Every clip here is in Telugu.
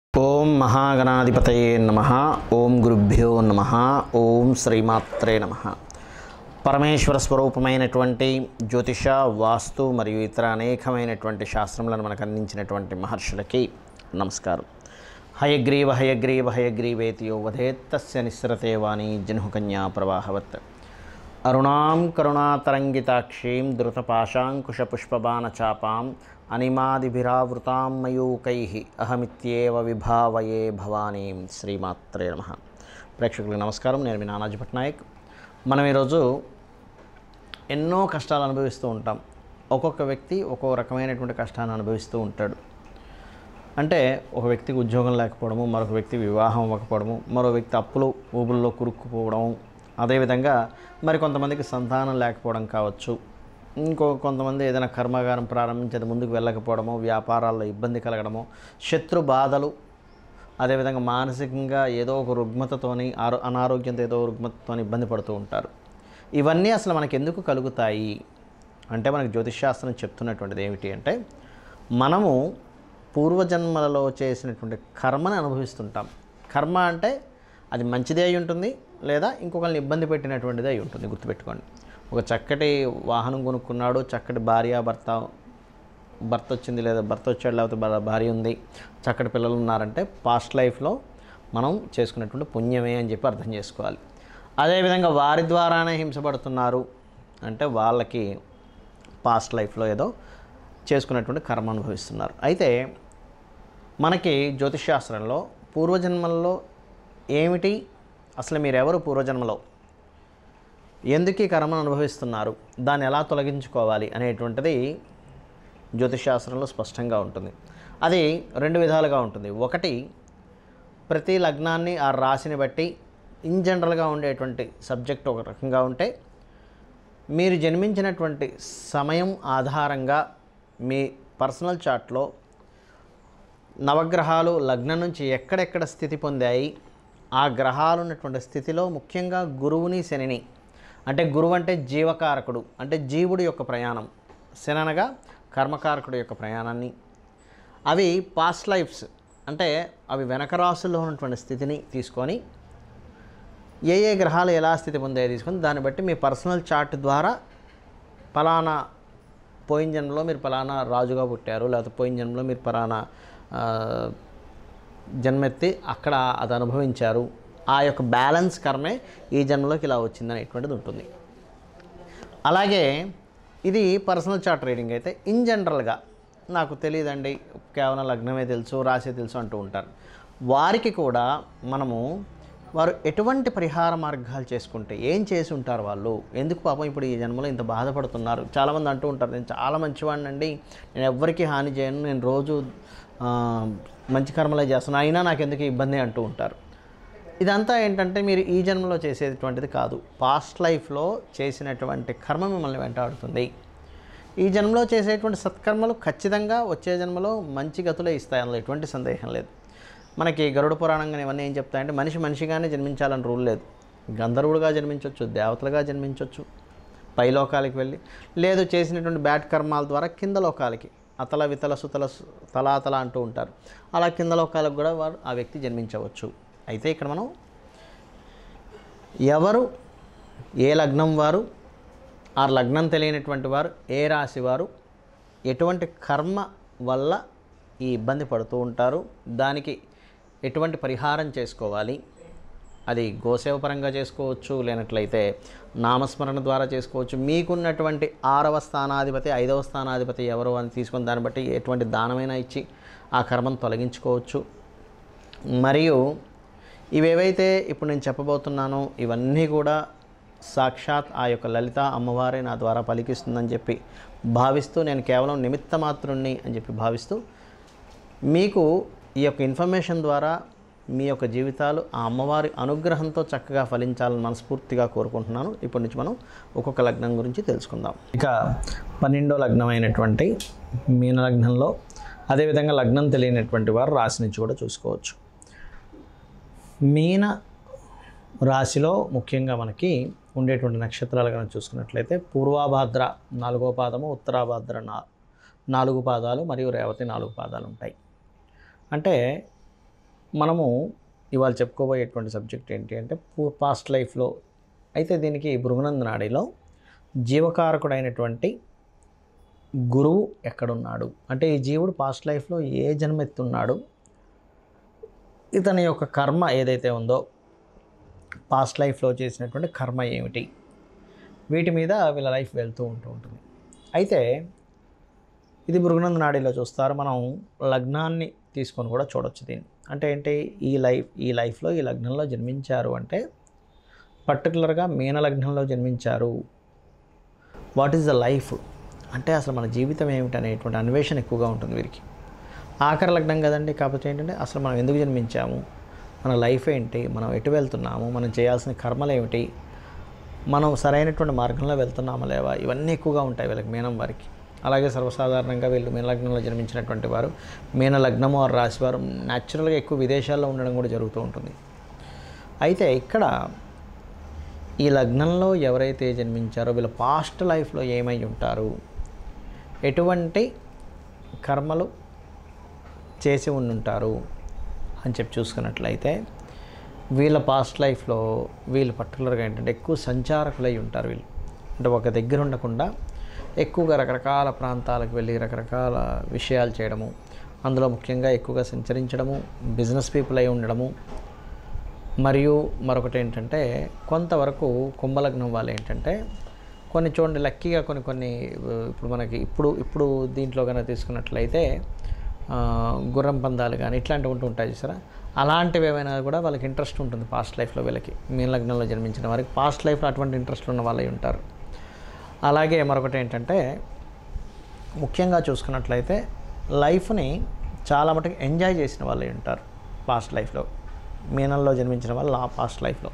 ఓం మహాగణాధిపతయే నమ ఓం గురుభ్యో నమ ఓం శ్రీమాత్రే నమ పరమేశ్వర స్వరూపమైనటువంటి జ్యోతిష వాస్తు మరియు ఇతర అనేకమైనటువంటి శాస్త్రములను మనకు అందించినటువంటి మహర్షులకి నమస్కారం హయగ్రీవ హయగ్రీవ హయగ్రీవేతి యో వధేత్తస్య నిస్సరతే వాణి జనుకన్యా ప్రవాహవత్ అరుణాం కరుణాతరంగితాక్షీం ధృతపాశాంకుశపుష్పబాణచాపాం అనిమాదిభిరావృతాం మయూకై అహమిత్యేవ విభావయే భవానీం శ్రీమాత్రే నమ ప్రేక్షకులకు నమస్కారం నేను మీ నానాజీ పట్నాయక్ మనం ఈరోజు ఎన్నో కష్టాలు అనుభవిస్తూ ఉంటాం ఒక్కొక్క వ్యక్తి ఒక్కో రకమైనటువంటి కష్టాన్ని అనుభవిస్తూ ఉంటాడు అంటే ఒక వ్యక్తికి ఉద్యోగం లేకపోవడము మరొక వ్యక్తి వివాహం అవ్వకపోవడము మరో వ్యక్తి అప్పులు ఊబుల్లో కురుక్కుపోవడం అదేవిధంగా మరి కొంతమందికి సంతానం లేకపోవడం కావచ్చు ఇంకో కొంతమంది ఏదైనా కర్మాగారం ప్రారంభించేది ముందుకు వెళ్ళకపోవడము వ్యాపారాల్లో ఇబ్బంది కలగడము శత్రు బాధలు అదేవిధంగా మానసికంగా ఏదో ఒక రుగ్మతతోని ఆరో అనారోగ్యంతో ఏదో రుగ్మతతోని ఇబ్బంది పడుతూ ఉంటారు ఇవన్నీ అసలు మనకి ఎందుకు కలుగుతాయి అంటే మనకు జ్యోతిష్శాస్త్రం చెప్తున్నటువంటిది ఏమిటి అంటే మనము పూర్వజన్మలలో చేసినటువంటి కర్మని అనుభవిస్తుంటాం కర్మ అంటే అది మంచిదే అయి ఉంటుంది లేదా ఇంకొకరిని ఇబ్బంది పెట్టినటువంటిది అయి ఉంటుంది గుర్తుపెట్టుకోండి ఒక చక్కటి వాహనం కొనుక్కున్నాడు చక్కటి భార్య భర్త భర్త వచ్చింది లేదా భర్త వచ్చాడు లేకపోతే భా- భార్య ఉంది చక్కటి పిల్లలు ఉన్నారంటే పాస్ట్ లైఫ్లో మనం చేసుకున్నటువంటి పుణ్యమే అని చెప్పి అర్థం చేసుకోవాలి అదేవిధంగా వారి ద్వారానే హింసపడుతున్నారు అంటే వాళ్ళకి పాస్ట్ లైఫ్లో ఏదో చేసుకున్నటువంటి కర్మ అనుభవిస్తున్నారు అయితే మనకి జ్యోతిష్శాస్త్రంలో పూర్వజన్మల్లో ఏమిటి అసలు మీరెవరు పూర్వజన్మలో ఎందుకు ఈ కర్మను అనుభవిస్తున్నారు దాన్ని ఎలా తొలగించుకోవాలి అనేటువంటిది జ్యోతిష్శాస్త్రంలో స్పష్టంగా ఉంటుంది అది రెండు విధాలుగా ఉంటుంది ఒకటి ప్రతి లగ్నాన్ని ఆ రాశిని బట్టి ఇన్ జనరల్గా ఉండేటువంటి సబ్జెక్ట్ ఒక రకంగా ఉంటే మీరు జన్మించినటువంటి సమయం ఆధారంగా మీ పర్సనల్ చార్ట్లో నవగ్రహాలు లగ్నం నుంచి ఎక్కడెక్కడ స్థితి పొందాయి ఆ గ్రహాలు ఉన్నటువంటి స్థితిలో ముఖ్యంగా గురువుని శనిని అంటే గురువు అంటే జీవకారకుడు అంటే జీవుడి యొక్క ప్రయాణం శని అనగా కర్మకారకుడు యొక్క ప్రయాణాన్ని అవి పాస్ట్ లైఫ్స్ అంటే అవి వెనక రాసుల్లో ఉన్నటువంటి స్థితిని తీసుకొని ఏ ఏ గ్రహాలు ఎలా స్థితి పొందాయో తీసుకొని దాన్ని బట్టి మీ పర్సనల్ చార్ట్ ద్వారా ఫలానా పోయిన జన్మలో మీరు ఫలానా రాజుగా పుట్టారు లేకపోతే పోయిన జన్మలో మీరు ఫలానా ఆ, జన్మెత్తి అక్కడ అది అనుభవించారు ఆ యొక్క బ్యాలెన్స్ కర్మే ఈ జన్మలోకి ఇలా వచ్చింది అనేటువంటిది ఉంటుంది అలాగే ఇది పర్సనల్ చార్ట్ రీడింగ్ అయితే ఇన్ జనరల్గా నాకు తెలియదండి కేవలం లగ్నమే తెలుసు రాసే తెలుసు అంటూ ఉంటారు వారికి కూడా మనము వారు ఎటువంటి పరిహార మార్గాలు చేసుకుంటే ఏం చేసి ఉంటారు వాళ్ళు ఎందుకు పాపం ఇప్పుడు ఈ జన్మలో ఇంత బాధపడుతున్నారు చాలామంది అంటూ ఉంటారు నేను చాలా మంచివాడినండి నేను ఎవ్వరికీ హాని చేయను నేను రోజు ఆ, మంచి కర్మలే చేస్తున్నాను అయినా నాకు ఎందుకు ఈ ఇబ్బంది అంటూ ఉంటారు ఇదంతా ఏంటంటే మీరు ఈ జన్మలో చేసేటువంటిది కాదు పాస్ట్ లైఫ్లో చేసినటువంటి కర్మ మిమ్మల్ని వెంటాడుతుంది ఈ జన్మలో చేసేటువంటి సత్కర్మలు ఖచ్చితంగా వచ్చే జన్మలో మంచి గతులే ఇస్తాయి అందులో ఎటువంటి సందేహం లేదు మనకి గరుడ పురాణంగా ఇవన్నీ ఏం చెప్తాయంటే మనిషి మనిషిగానే జన్మించాలని రూల్ లేదు గంధర్వుడుగా జన్మించవచ్చు దేవతలుగా జన్మించవచ్చు పైలోకాలకి వెళ్ళి లేదు చేసినటువంటి బ్యాడ్ కర్మాల ద్వారా కింద లోకాలకి అతల వితల సుతల సు- తలాతల అంటూ ఉంటారు అలా కింద లోకాలకు కూడా వారు ఆ వ్యక్తి జన్మించవచ్చు అయితే ఇక్కడ మనం ఎవరు ఏ లగ్నం వారు ఆ లగ్నం తెలియనటువంటి వారు ఏ రాశి వారు ఎటువంటి కర్మ వల్ల ఈ ఇబ్బంది పడుతూ ఉంటారు దానికి ఎటువంటి పరిహారం చేసుకోవాలి అది గోసేవ పరంగా చేసుకోవచ్చు లేనట్లయితే నామస్మరణ ద్వారా చేసుకోవచ్చు మీకున్నటువంటి ఆరవ స్థానాధిపతి ఐదవ స్థానాధిపతి ఎవరు అని తీసుకొని దాన్ని బట్టి ఎటువంటి దానమైనా ఇచ్చి ఆ కర్మను తొలగించుకోవచ్చు మరియు ఇవేవైతే ఇప్పుడు నేను చెప్పబోతున్నానో ఇవన్నీ కూడా సాక్షాత్ ఆ యొక్క లలిత అమ్మవారే నా ద్వారా పలికిస్తుందని చెప్పి భావిస్తూ నేను కేవలం నిమిత్త మాత్రుణ్ణి అని చెప్పి భావిస్తూ మీకు ఈ యొక్క ఇన్ఫర్మేషన్ ద్వారా మీ యొక్క జీవితాలు ఆ అమ్మవారి అనుగ్రహంతో చక్కగా ఫలించాలని మనస్ఫూర్తిగా కోరుకుంటున్నాను ఇప్పటి నుంచి మనం ఒక్కొక్క లగ్నం గురించి తెలుసుకుందాం ఇక పన్నెండో లగ్నం అయినటువంటి మీన లగ్నంలో అదేవిధంగా లగ్నం తెలియనటువంటి వారు రాశి నుంచి కూడా చూసుకోవచ్చు మీన రాశిలో ముఖ్యంగా మనకి ఉండేటువంటి నక్షత్రాలు కనుక చూసుకున్నట్లయితే పూర్వాభాద్ర నాలుగో పాదము ఉత్తరాభాద్ర నా నాలుగు పాదాలు మరియు రేవతి నాలుగు పాదాలు ఉంటాయి అంటే మనము ఇవాళ చెప్పుకోబోయేటువంటి సబ్జెక్ట్ ఏంటి అంటే పాస్ట్ లైఫ్లో అయితే దీనికి భృగునంద నాడిలో జీవకారకుడైనటువంటి గురువు ఎక్కడున్నాడు అంటే ఈ జీవుడు పాస్ట్ లైఫ్లో ఏ జన్మెత్తున్నాడు ఇతని యొక్క కర్మ ఏదైతే ఉందో పాస్ట్ లైఫ్లో చేసినటువంటి కర్మ ఏమిటి వీటి మీద వీళ్ళ లైఫ్ వెళ్తూ ఉంటూ ఉంటుంది అయితే ఇది భృగునంద నాడిలో చూస్తారు మనం లగ్నాన్ని తీసుకొని కూడా చూడొచ్చు దీన్ని అంటే ఏంటి ఈ లైఫ్ ఈ లైఫ్లో ఈ లగ్నంలో జన్మించారు అంటే పర్టికులర్గా మీన లగ్నంలో జన్మించారు వాట్ ఈస్ ద లైఫ్ అంటే అసలు మన జీవితం ఏమిటి అనేటువంటి అన్వేషణ ఎక్కువగా ఉంటుంది వీరికి ఆఖరి లగ్నం కదండి కాకపోతే ఏంటంటే అసలు మనం ఎందుకు జన్మించాము మన లైఫ్ ఏంటి మనం ఎటు వెళ్తున్నాము మనం చేయాల్సిన కర్మలు ఏమిటి మనం సరైనటువంటి మార్గంలో వెళ్తున్నామా లేవా ఇవన్నీ ఎక్కువగా ఉంటాయి వీళ్ళకి మీనం వారికి అలాగే సర్వసాధారణంగా వీళ్ళు మీన లగ్నంలో జన్మించినటువంటి వారు మీన లగ్నము వారు రాశివారు న్యాచురల్గా ఎక్కువ విదేశాల్లో ఉండడం కూడా జరుగుతూ ఉంటుంది అయితే ఇక్కడ ఈ లగ్నంలో ఎవరైతే జన్మించారో వీళ్ళ పాస్ట్ లైఫ్లో ఏమై ఉంటారు ఎటువంటి కర్మలు చేసి ఉండుంటారు అని చెప్పి చూసుకున్నట్లయితే వీళ్ళ పాస్ట్ లైఫ్లో వీళ్ళు పర్టికులర్గా ఏంటంటే ఎక్కువ సంచారకులై ఉంటారు వీళ్ళు అంటే ఒక దగ్గర ఉండకుండా ఎక్కువగా రకరకాల ప్రాంతాలకు వెళ్ళి రకరకాల విషయాలు చేయడము అందులో ముఖ్యంగా ఎక్కువగా సంచరించడము బిజినెస్ పీపుల్ అయి ఉండడము మరియు మరొకటి ఏంటంటే కొంతవరకు కుంభలగ్నం వాళ్ళు ఏంటంటే కొన్ని చూడండి లక్కీగా కొన్ని కొన్ని ఆ, ఇప్పుడు మనకి ఇప్పుడు ఇప్పుడు దీంట్లో కనుక తీసుకున్నట్లయితే ఆ, గుర్రం పందాలు కానీ ఇట్లాంటివి ఉంటూ ఉంటాయి చూసారా అలాంటివి ఏమైనా కూడా వాళ్ళకి ఇంట్రెస్ట్ ఉంటుంది పాస్ట్ లైఫ్లో వీళ్ళకి మీన లగ్నంలో జన్మించిన వారికి పాస్ట్ లైఫ్లో అటువంటి ఇంట్రెస్ట్ ఉన్న వాళ్ళే ఉంటారు అలాగే మరొకటి ఏంటంటే ముఖ్యంగా చూసుకున్నట్లయితే లైఫ్ని చాలా మటుకు ఎంజాయ్ చేసిన వాళ్ళే ఉంటారు పాస్ట్ లైఫ్లో మీనంలో జన్మించిన వాళ్ళు ఆ పాస్ట్ లైఫ్లో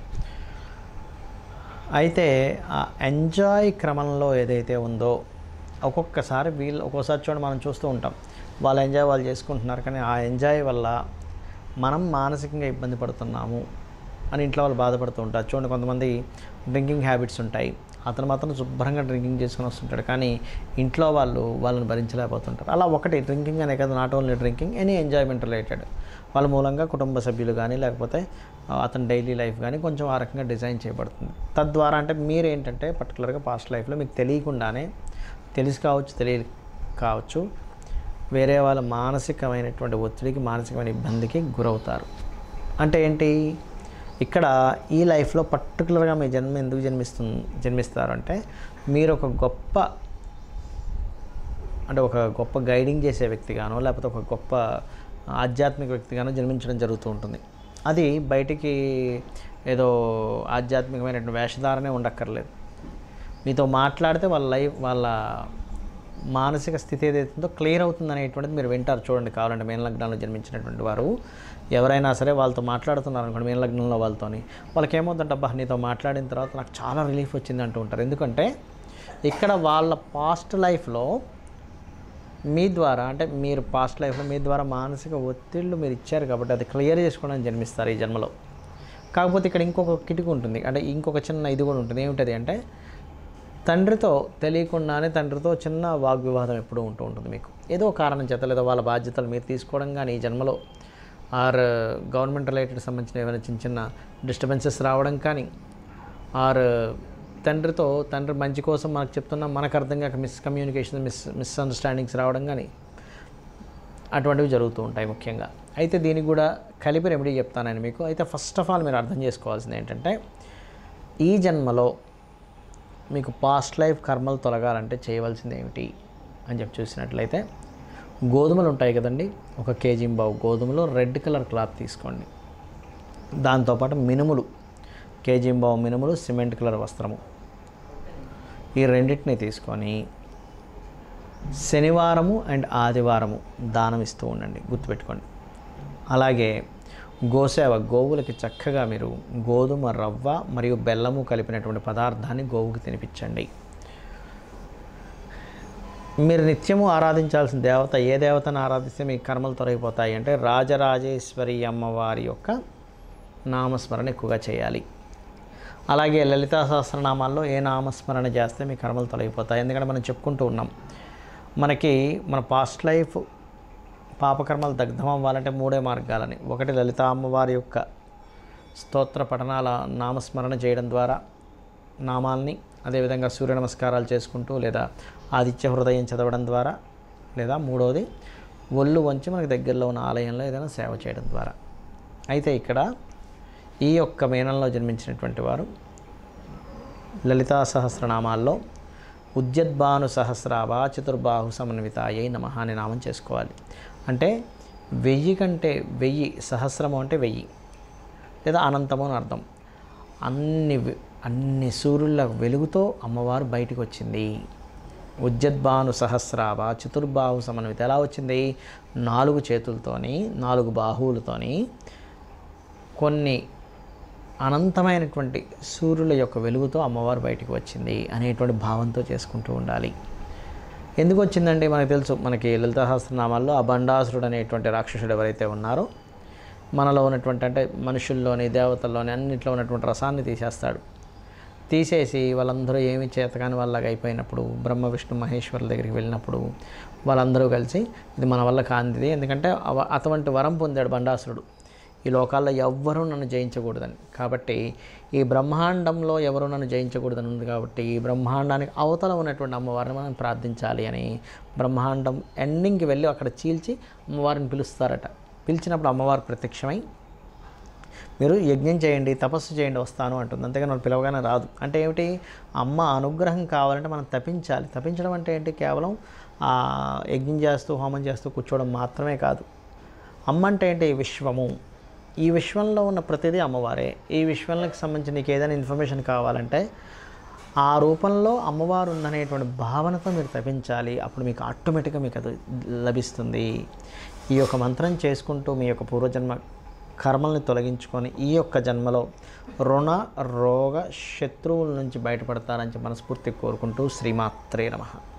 అయితే ఆ ఎంజాయ్ క్రమంలో ఏదైతే ఉందో ఒక్కొక్కసారి వీళ్ళు ఒక్కోసారి చూడండి మనం చూస్తూ ఉంటాం వాళ్ళు ఎంజాయ్ వాళ్ళు చేసుకుంటున్నారు కానీ ఆ ఎంజాయ్ వల్ల మనం మానసికంగా ఇబ్బంది పడుతున్నాము అని ఇంట్లో వాళ్ళు బాధపడుతూ ఉంటారు చూడండి కొంతమంది డ్రింకింగ్ హ్యాబిట్స్ ఉంటాయి అతను మాత్రం శుభ్రంగా డ్రింకింగ్ చేసుకుని వస్తుంటాడు కానీ ఇంట్లో వాళ్ళు వాళ్ళని భరించలేకపోతుంటారు అలా ఒకటి డ్రింకింగ్ అనే కదా not only drinking any enjoyment related వాళ్ళ మూలంగా కుటుంబ సభ్యులు కానీ లేకపోతే ఆ, అతని డైలీ లైఫ్ కానీ కొంచెం ఆ రకంగా డిజైన్ చేయబడుతుంది తద్వారా అంటే మీరు ఏంటంటే పర్టికులర్గా పాస్ట్ లైఫ్లో మీకు తెలియకుండానే తెలిసి కావచ్చు తెలియ కావచ్చు వేరే వాళ్ళ మానసికమైనటువంటి ఒత్తిడికి మానసికమైన ఇబ్బందికి గురవుతారు అంటే ఏంటి ఇక్కడ ఈ లైఫ్లో పర్టికులర్గా మీ జన్మ ఎందుకు జన్మిస్తు జన్మిస్తారు అంటే మీరు ఒక గొప్ప అంటే ఒక గొప్ప గైడింగ్ చేసే వ్యక్తిగానో లేకపోతే ఒక గొప్ప ఆధ్యాత్మిక వ్యక్తిగానో జన్మించడం జరుగుతూ ఉంటుంది అది బయటికి ఏదో ఆధ్యాత్మికమైనటువంటి వేషధారణే ఉండక్కర్లేదు మీతో మాట్లాడితే వాళ్ళ లైఫ్ వాళ్ళ మానసిక స్థితి ఏదైతుందో క్లియర్ అవుతుంది అనేటువంటిది మీరు వింటారు చూడండి కావాలంటే మేన లగ్నంలో జన్మించినటువంటి వారు ఎవరైనా సరే వాళ్ళతో మాట్లాడుతున్నారు అనుకోండి మేన లగ్నంలో వాళ్ళతోని వాళ్ళకి ఏమవుతుందంటే అబ్బా నీతో మాట్లాడిన తర్వాత నాకు చాలా రిలీఫ్ వచ్చింది అంటూ ఉంటారు ఎందుకంటే ఇక్కడ వాళ్ళ పాస్ట్ లైఫ్లో మీ ద్వారా అంటే మీరు పాస్ట్ లైఫ్లో మీ ద్వారా మానసిక ఒత్తిళ్ళు మీరు ఇచ్చారు కాబట్టి అది క్లియర్ చేసుకోవడానికి జన్మిస్తారు ఈ జన్మలో కాకపోతే ఇక్కడ ఇంకొక కిటికీ ఉంటుంది అంటే ఇంకొక చిన్న ఇది కూడా ఉంటుంది ఏమిటది అంటే తండ్రితో తెలియకుండానే తండ్రితో చిన్న వాగ్వివాదం ఎప్పుడూ ఉంటూ ఉంటుంది మీకు ఏదో ఒక కారణం చేత లేదా వాళ్ళ బాధ్యతలు మీరు తీసుకోవడం కానీ ఈ జన్మలో ఆర్ గవర్నమెంట్ రిలేటెడ్ సంబంధించిన ఏమైనా చిన్న చిన్న డిస్టర్బెన్సెస్ రావడం కానీ ఆర్ తండ్రితో తండ్రి మంచి కోసం మనకు చెప్తున్నా మనకు అర్థం కాక మిస్కమ్యూనికేషన్ మిస్ మిస్అండర్స్టాండింగ్స్ రావడం కానీ అటువంటివి జరుగుతూ ఉంటాయి ముఖ్యంగా అయితే దీనికి కూడా కలిపి రెమెడీ చెప్తానని మీకు అయితే ఫస్ట్ ఆఫ్ ఆల్ మీరు అర్థం చేసుకోవాల్సింది ఏంటంటే ఈ జన్మలో మీకు పాస్ట్ లైఫ్ కర్మలు తొలగాలంటే చేయవలసింది ఏమిటి అని చెప్పి చూసినట్లయితే గోధుమలు ఉంటాయి కదండి ఒక కేజీ బావు గోధుమలు రెడ్ కలర్ క్లాత్ తీసుకోండి దాంతోపాటు మినుములు కేజీ బావు మినుములు సిమెంట్ కలర్ వస్త్రము ఈ రెండింటిని తీసుకొని శనివారము అండ్ ఆదివారము దానం ఇస్తూ ఉండండి గుర్తుపెట్టుకోండి అలాగే గోసేవ గోవులకి చక్కగా మీరు గోధుమ రవ్వ మరియు బెల్లము కలిపినటువంటి పదార్థాన్ని గోవుకి తినిపించండి మీరు నిత్యము ఆరాధించాల్సిన దేవత ఏ దేవతను ఆరాధిస్తే మీ కర్మలు తొలగిపోతాయి అంటే రాజరాజేశ్వరి అమ్మవారి యొక్క నామస్మరణ ఎక్కువగా చేయాలి అలాగే లలితా సహస్రనామాల్లో ఏ నామస్మరణ చేస్తే మీ కర్మలు తొలగిపోతాయి ఎందుకంటే మనం చెప్పుకుంటూ ఉన్నాం మనకి మన పాస్ట్ లైఫ్ పాపకర్మలు దగ్ధం అవ్వాలంటే మూడే మార్గాలని ఒకటి లలిత అమ్మవారి యొక్క స్తోత్ర పఠనాల నామస్మరణ చేయడం ద్వారా నామాల్ని అదేవిధంగా సూర్య నమస్కారాలు చేసుకుంటూ లేదా ఆదిత్య హృదయం చదవడం ద్వారా లేదా మూడవది ఒళ్ళు వంచి మనకు దగ్గరలో ఉన్న ఆలయంలో ఏదైనా సేవ చేయడం ద్వారా అయితే ఇక్కడ ఈ యొక్క మేనంలో జన్మించినటువంటి వారు లలితా సహస్రనామాల్లో ఉద్యద్భాను సహస్రావ చతుర్బాహు సమన్వితాయై నమ అని నామం చేసుకోవాలి అంటే వెయ్యి కంటే వెయ్యి సహస్రము అంటే వెయ్యి లేదా అనంతము అని అర్థం అన్ని వె- అన్ని సూర్యుల వెలుగుతో అమ్మవారు బయటికి వచ్చింది ఉజ్జద్భాను సహస్రావ చతుర్బాహు సమన్విత ఎలా వచ్చింది నాలుగు చేతులతోని నాలుగు బాహువులతోని కొన్ని అనంతమైనటువంటి సూర్యుల యొక్క వెలుగుతో అమ్మవారు బయటికి వచ్చింది అనేటువంటి భావంతో చేసుకుంటూ ఉండాలి ఎందుకు వచ్చిందంటే మనకు తెలుసు మనకి లలిత సహస్రనామాల్లో అబండాసురుడు అనేటువంటి రాక్షసుడు ఎవరైతే ఉన్నారో మనలో ఉన్నటువంటి అంటే మనుషుల్లోని దేవతల్లోని అన్నింటిలో ఉన్నటువంటి రసాన్ని తీసేస్తాడు తీసేసి వాళ్ళందరూ ఏమి చేతకాని వాళ్ళగా అయిపోయినప్పుడు బ్రహ్మ విష్ణు మహేశ్వరుల దగ్గరికి వెళ్ళినప్పుడు వాళ్ళందరూ కలిసి ఇది మన వల్ల కాంతిది ఎందుకంటే అవ- అటువంటి వరం పొందాడు బండాసురుడు ఈ లోకాల్లో ఎవ్వరూ నన్ను జయించకూడదని కాబట్టి ఈ బ్రహ్మాండంలో ఎవరు నన్ను జయించకూడదని ఉంది కాబట్టి ఈ బ్రహ్మాండానికి అవతల ఉన్నటువంటి అమ్మవారిని మనం ప్రార్థించాలి అని బ్రహ్మాండం ఎండింగ్కి వెళ్ళి అక్కడ చీల్చి అమ్మవారిని పిలుస్తారట పిలిచినప్పుడు అమ్మవారు ప్రత్యక్షమై మీరు యజ్ఞం చేయండి తపస్సు చేయండి వస్తాను అంటుంది అంతేగాని వాళ్ళు పిలవగానే రాదు అంటే ఏమిటి అమ్మ అనుగ్రహం కావాలంటే మనం తపించాలి తపించడం అంటే ఏంటి కేవలం ఆ యజ్ఞం చేస్తూ హోమం చేస్తూ కూర్చోవడం మాత్రమే కాదు అమ్మ అంటే ఏంటి ఈ విశ్వము ఈ విశ్వంలో ఉన్న ప్రతిదీ అమ్మవారే ఈ విశ్వంలోకి సంబంధించి నీకు ఏదైనా ఇన్ఫర్మేషన్ కావాలంటే ఆ రూపంలో అమ్మవారు ఉందనేటువంటి భావనతో మీరు తపించాలి అప్పుడు మీకు ఆటోమేటిక్గా మీకు అది లభిస్తుంది ఈ యొక్క మంత్రం చేసుకుంటూ మీ యొక్క పూర్వజన్మ కర్మల్ని తొలగించుకొని ఈ యొక్క జన్మలో రుణ రోగ శత్రువుల నుంచి బయటపడతారని చెప్పి మనస్ఫూర్తి కోరుకుంటూ శ్రీమాత్రే నమః